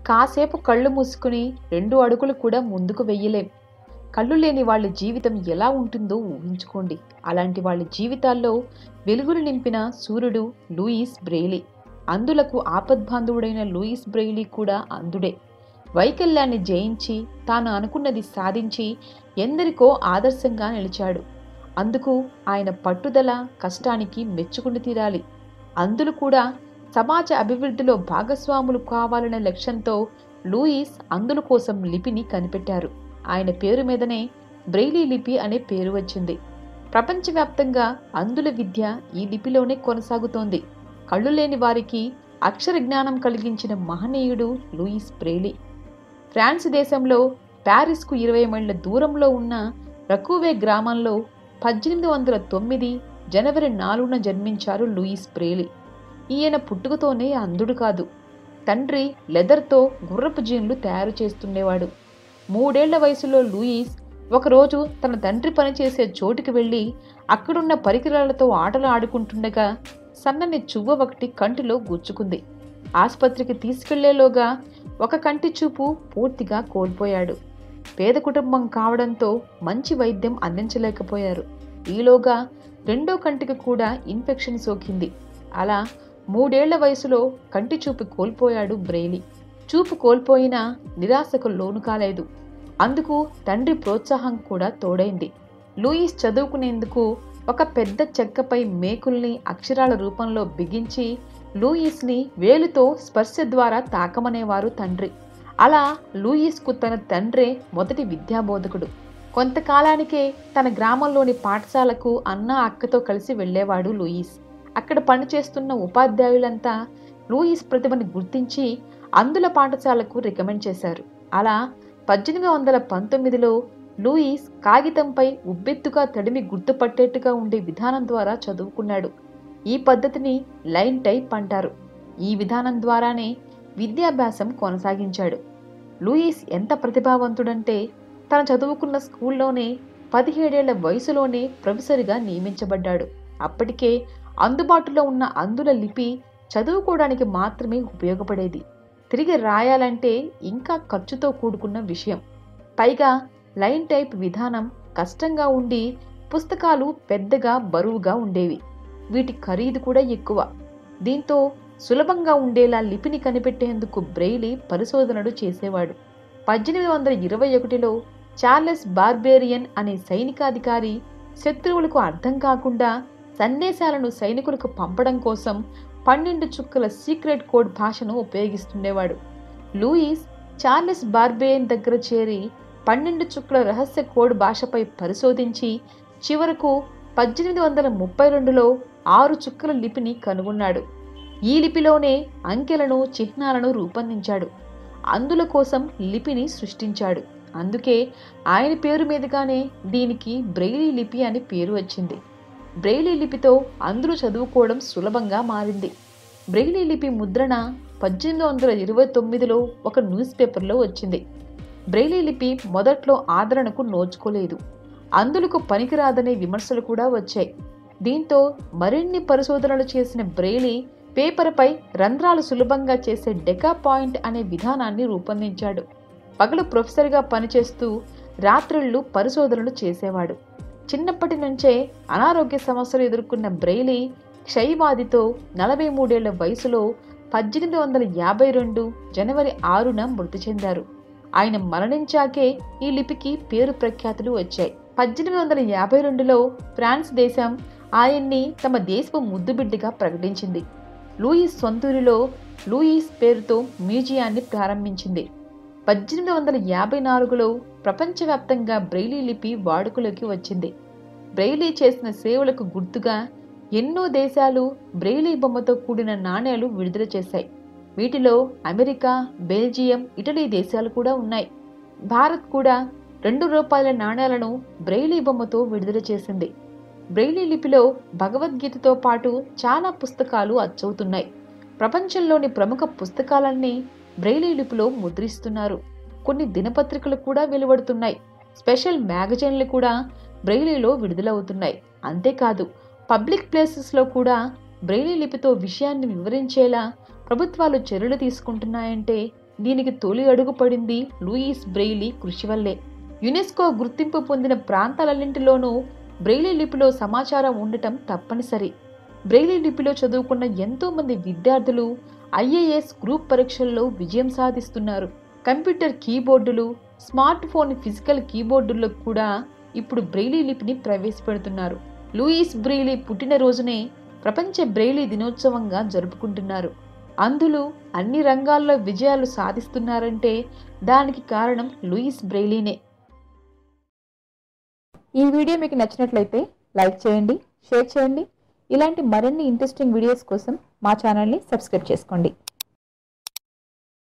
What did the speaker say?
కాసేపు కళ్ళు మూసుకుని రెండు అడుగులు కూడా ముందుకు వెయ్యలేం కళ్ళు లేని వాళ్ళ జీవితం ఎలా ఉంటుందో ఊహించుకోండి అలాంటి వాళ్ళ జీవితాల్లో వెలుగులు నింపిన సూర్యుడు లూయిస్ బ్రెయిలీ అందులకు ఆపద్బాంధవుడైన లూయిస్ బ్రెయిలీ కూడా అందుడే వైకల్యాన్ని జయించి తాను అనుకున్నది సాధించి ఎందరికో ఆదర్శంగా నిలిచాడు అందుకు ఆయన పట్టుదల కష్టానికి మెచ్చుకుని తీరాలి అందులు కూడా సమాజ అభివృద్ధిలో భాగస్వాములు కావాలనే లక్ష్యంతో లూయిస్ అందుల కోసం లిపిని కనిపెట్టారు ఆయన పేరు మీదనే బ్రెయిలీ లిపి అనే పేరు వచ్చింది ప్రపంచవ్యాప్తంగా అందుల విద్య ఈ లిపిలోనే కొనసాగుతోంది కళ్ళు లేని వారికి అక్షర జ్ఞానం కలిగించిన మహనీయుడు లూయిస్ బ్రెయిలీ ఫ్రాన్స్ దేశంలో ప్యారిస్కు ఇరవై మైళ్ళ దూరంలో ఉన్న రకూవే గ్రామంలో పద్దెనిమిది వందల తొమ్మిది జనవరి నాలుగున జన్మించారు లూయిస్ బ్రెయిలీ ఈయన పుట్టుకతోనే అంధుడు కాదు తండ్రి లెదర్తో గుర్రపు జీన్లు తయారు చేస్తుండేవాడు మూడేళ్ల వయసులో లూయిస్ ఒకరోజు తన తండ్రి పనిచేసే చోటుకి వెళ్ళి అక్కడున్న పరికరాలతో ఆటలు ఆడుకుంటుండగా సన్నని చువ్వ ఒకటి కంటిలో గుచ్చుకుంది ఆసుపత్రికి తీసుకెళ్లేలోగా ఒక కంటి చూపు పూర్తిగా కోల్పోయాడు పేద కుటుంబం కావడంతో మంచి వైద్యం అందించలేకపోయారు ఈలోగా రెండో కంటికి కూడా ఇన్ఫెక్షన్ సోకింది అలా మూడేళ్ల వయసులో కంటి చూపు కోల్పోయాడు బ్రెయిలీ చూపు కోల్పోయినా నిరాశకు లోను కాలేదు అందుకు తండ్రి ప్రోత్సాహం కూడా తోడైంది లూయిస్ చదువుకునేందుకు ఒక పెద్ద చెక్కపై మేకుల్ని అక్షరాల రూపంలో బిగించి లూయిస్ని వేలుతో స్పర్శ ద్వారా తాకమనేవారు తండ్రి అలా లూయిస్కు తన తండ్రే మొదటి విద్యాబోధకుడు కొంతకాలానికే తన గ్రామంలోని పాఠశాలకు అన్న అక్కతో కలిసి వెళ్ళేవాడు లూయిస్ అక్కడ పనిచేస్తున్న ఉపాధ్యాయులంతా లూయిస్ ప్రతిభని గుర్తించి అందుల పాఠశాలకు రికమెండ్ చేశారు అలా పద్దెనిమిది వందల పంతొమ్మిదిలో లూయిస్ కాగితంపై ఉబ్బెత్తుగా తడిమి గుర్తుపట్టేట్టుగా ఉండే విధానం ద్వారా చదువుకున్నాడు ఈ పద్ధతిని లైన్ టైప్ అంటారు ఈ విధానం ద్వారానే విద్యాభ్యాసం కొనసాగించాడు లూయిస్ ఎంత ప్రతిభావంతుడంటే తను చదువుకున్న స్కూల్లోనే పదిహేడేళ్ల వయసులోనే ప్రొఫెసర్గా నియమించబడ్డాడు అప్పటికే అందుబాటులో ఉన్న అందుల లిపి చదువుకోవడానికి మాత్రమే ఉపయోగపడేది తిరిగి రాయాలంటే ఇంకా ఖర్చుతో కూడుకున్న విషయం పైగా లైన్ టైప్ విధానం కష్టంగా ఉండి పుస్తకాలు పెద్దగా బరువుగా ఉండేవి వీటి ఖరీదు కూడా ఎక్కువ దీంతో సులభంగా ఉండేలా లిపిని కనిపెట్టేందుకు బ్రెయిలీ పరిశోధనలు చేసేవాడు పద్దెనిమిది వందల ఇరవై ఒకటిలో చార్లెస్ బార్బేరియన్ అనే సైనికాధికారి శత్రువులకు అర్థం కాకుండా సందేశాలను సైనికులకు పంపడం కోసం పన్నెండు చుక్కల సీక్రెట్ కోడ్ భాషను ఉపయోగిస్తుండేవాడు లూయిస్ చార్లెస్ బార్బేయన్ దగ్గర చేరి పన్నెండు చుక్కల రహస్య కోడ్ భాషపై పరిశోధించి చివరకు పద్దెనిమిది వందల ముప్పై రెండులో ఆరు చుక్కల లిపిని కనుగొన్నాడు ఈ లిపిలోనే అంకెలను చిహ్నాలను రూపొందించాడు అందుల కోసం లిపిని సృష్టించాడు అందుకే ఆయన పేరు మీదుగానే దీనికి బ్రెయిలీ లిపి అని పేరు వచ్చింది బ్రెయిలీ లిపితో అందరూ చదువుకోవడం సులభంగా మారింది బ్రెయిలీ లిపి ముద్రణ పద్దెనిమిది వందల ఇరవై తొమ్మిదిలో ఒక న్యూస్ పేపర్లో వచ్చింది బ్రెయిలీ లిపి మొదట్లో ఆదరణకు నోచుకోలేదు అందులకు పనికిరాదనే విమర్శలు కూడా వచ్చాయి దీంతో మరిన్ని పరిశోధనలు చేసిన బ్రెయిలీ పేపర్పై రంధ్రాలు సులభంగా చేసే డెకా పాయింట్ అనే విధానాన్ని రూపొందించాడు పగలు ప్రొఫెసర్గా పనిచేస్తూ రాత్రిళ్ళు పరిశోధనలు చేసేవాడు చిన్నప్పటి నుంచే అనారోగ్య సమస్యలు ఎదుర్కొన్న బ్రెయిలీ క్షయవాదితో నలభై మూడేళ్ల వయసులో పద్దెనిమిది వందల యాభై రెండు జనవరి ఆరున మృతి చెందారు ఆయన మరణించాకే ఈ లిపికి పేరు ప్రఖ్యాతులు వచ్చాయి పద్దెనిమిది వందల యాభై రెండులో ఫ్రాన్స్ దేశం ఆయన్ని తమ దేశపు ముద్దుబిడ్డగా ప్రకటించింది లూయిస్ సొంతూరిలో లూయిస్ పేరుతో మ్యూజియాన్ని ప్రారంభించింది పద్దెనిమిది వందల యాభై నాలుగులో ప్రపంచవ్యాప్తంగా బ్రెయిలీ లిపి వాడుకలోకి వచ్చింది బ్రెయిలీ చేసిన సేవలకు గుర్తుగా ఎన్నో దేశాలు బ్రెయిలీ బొమ్మతో కూడిన నాణేలు విడుదల చేశాయి వీటిలో అమెరికా బెల్జియం ఇటలీ దేశాలు కూడా ఉన్నాయి భారత్ కూడా రెండు రూపాయల నాణేలను బ్రెయిలీ బొమ్మతో విడుదల చేసింది బ్రెయిలీ లిపిలో భగవద్గీతతో పాటు చాలా పుస్తకాలు అచ్చవుతున్నాయి ప్రపంచంలోని ప్రముఖ పుస్తకాలన్నీ బ్రెయిలీ లిపిలో ముద్రిస్తున్నారు కొన్ని దినపత్రికలు కూడా వెలువడుతున్నాయి స్పెషల్ మ్యాగజైన్లు కూడా బ్రెయిలీలో విడుదలవుతున్నాయి అంతేకాదు పబ్లిక్ ప్లేసెస్లో కూడా బ్రెయిలీ లిపితో విషయాన్ని వివరించేలా ప్రభుత్వాలు చర్యలు తీసుకుంటున్నాయంటే దీనికి తొలి అడుగు పడింది లూయిస్ బ్రెయిలీ కృషి వల్లే యునెస్కో గుర్తింపు పొందిన ప్రాంతాలన్నింటిలోనూ బ్రెయిలీ లిపిలో సమాచారం ఉండటం తప్పనిసరి బ్రెయిలీ లిపిలో చదువుకున్న ఎంతో మంది విద్యార్థులు ఐఏఎస్ గ్రూప్ పరీక్షల్లో విజయం సాధిస్తున్నారు కంప్యూటర్ కీబోర్డులు స్మార్ట్ ఫోన్ ఫిజికల్ కీబోర్డుల్లో కూడా ఇప్పుడు బ్రెయిలీ లిపిని ప్రవేశపెడుతున్నారు లూయిస్ బ్రెయిలీ పుట్టినరోజునే ప్రపంచ బ్రెయిలీ దినోత్సవంగా జరుపుకుంటున్నారు అందులో అన్ని రంగాల్లో విజయాలు సాధిస్తున్నారంటే దానికి కారణం లూయిస్ బ్రెయిలీనే ఈ వీడియో మీకు నచ్చినట్లయితే లైక్ చేయండి షేర్ చేయండి ఇలాంటి మరిన్ని ఇంట్రెస్టింగ్ వీడియోస్ కోసం మా ఛానల్ని సబ్స్క్రైబ్ చేసుకోండి